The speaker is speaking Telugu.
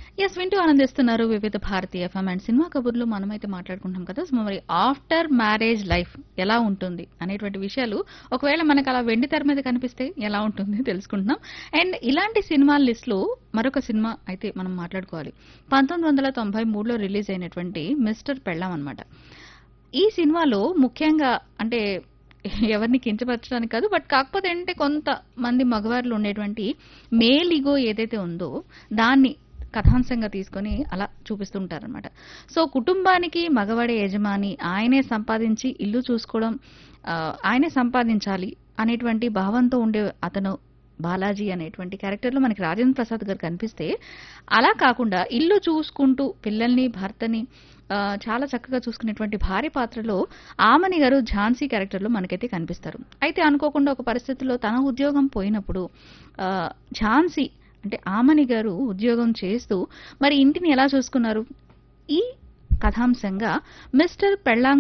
ఎస్ వింటూ ఆనందిస్తున్నారు వివిధ భారతీయ ఎఫ్ఎం అండ్ సినిమా కబుర్లు మనమైతే మాట్లాడుకుంటాం కదా సో మరి ఆఫ్టర్ మ్యారేజ్ లైఫ్ ఎలా ఉంటుంది అనేటువంటి విషయాలు ఒకవేళ మనకు అలా వెండి తెర మీద కనిపిస్తే ఎలా ఉంటుంది తెలుసుకుంటున్నాం అండ్ ఇలాంటి సినిమాల లిస్ట్లో మరొక సినిమా అయితే మనం మాట్లాడుకోవాలి పంతొమ్మిది వందల తొంభై మూడులో రిలీజ్ అయినటువంటి మిస్టర్ పెళ్ళాం అనమాట ఈ సినిమాలో ముఖ్యంగా అంటే ఎవరిని కించపరచడానికి కాదు బట్ కాకపోతే ఏంటంటే కొంతమంది మగవారిలో ఉండేటువంటి మేల్ ఈగో ఏదైతే ఉందో దాన్ని కథాంశంగా తీసుకొని అలా చూపిస్తుంటారనమాట సో కుటుంబానికి మగవాడే యజమాని ఆయనే సంపాదించి ఇల్లు చూసుకోవడం ఆ, ఆయనే సంపాదించాలి అనేటువంటి భావంతో ఉండే అతను బాలాజీ అనేటువంటి క్యారెక్టర్లో మనకి రాజేంద్ర ప్రసాద్ గారు కనిపిస్తే అలా కాకుండా ఇల్లు చూసుకుంటూ పిల్లల్ని భర్తని ఆ, చాలా చక్కగా చూసుకునేటువంటి భార్య పాత్రలో ఆమని గారు ఝాన్సీ క్యారెక్టర్లో మనకైతే కనిపిస్తారు అయితే అనుకోకుండా ఒక పరిస్థితిలో తన ఉద్యోగం పోయినప్పుడు ఆ, ఝాన్సీ అంటే ఆమని గారు ఉద్యోగం చేస్తూ మరి ఇంటిని ఎలా చూసుకున్నారు ఈ కథాంశంగా మిస్టర్ పెళ్ళాం